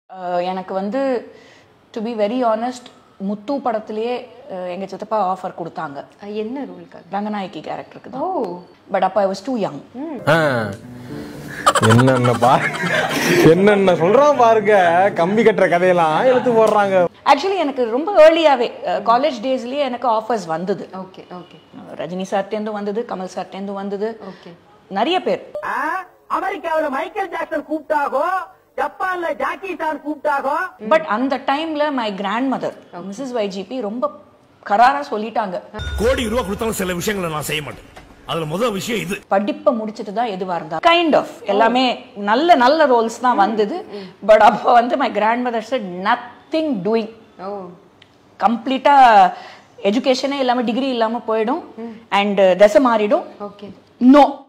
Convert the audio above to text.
அஹ் எனக்கு வந்து to be very honest Muthu படத்திலேயே அஹ் எங்க சித்தப்பா ஆஃபர் கொடுத்தாங்க அஹ் என்ன ரோலுக்காக ரங்கநாயகி கேரக்டருக்கு ஓ தான் பட் அப்போ ஐ வாஸ் டூ யங் ஆ. என்னென்ன பா என்னென்ன சொல்றான் பாருங்க கம்பி கட்டுற கதையெல்லாம் எழுத்து போடுறாங்க ஆக்சுவலி எனக்கு ரொம்ப ஏர்லியாகவே காலேஜ் டேஸ்லேயே எனக்கு ஆஃபர்ஸ் வந்தது ஓகே ஓகே ரஜினி சார்ட்டேருந்து வந்தது கமல் சார்ட்டேருந்து வந்தது ஓகே நிறைய பேர் அமெரிக்காவுல மைக்கேல் ஜாக்சன் கூப்பிட்டாகோ ஜப்பான்ல ஜாக்கி சான் கூப்பிட்டாகோ பட் அந்த டைம்ல my grandmother Mrs YGP ரொம்ப கராரா சொல்லிட்டாங்க கோடி ரூபா கொடுத்தாலும் சில விஷயங்களை நான் செய்ய மாட்டேன் அதுல முதல் விஷயம் இது படிப்பை முடிச்சிட்டு தான் எதுவா இருந்தா கைண்ட் ஆஃப் எல்லாமே நல்ல நல்ல ரோல்ஸ் தான் வந்தது பட் அப்போ வந்து my grandmother said nothing doing ஓ கம்ப்ளீட்டா எஜுகேஷனே இல்லாம டிகிரி இல்லாம போயிடும் அண்ட் தசை மாறிடும் ஓகே நோ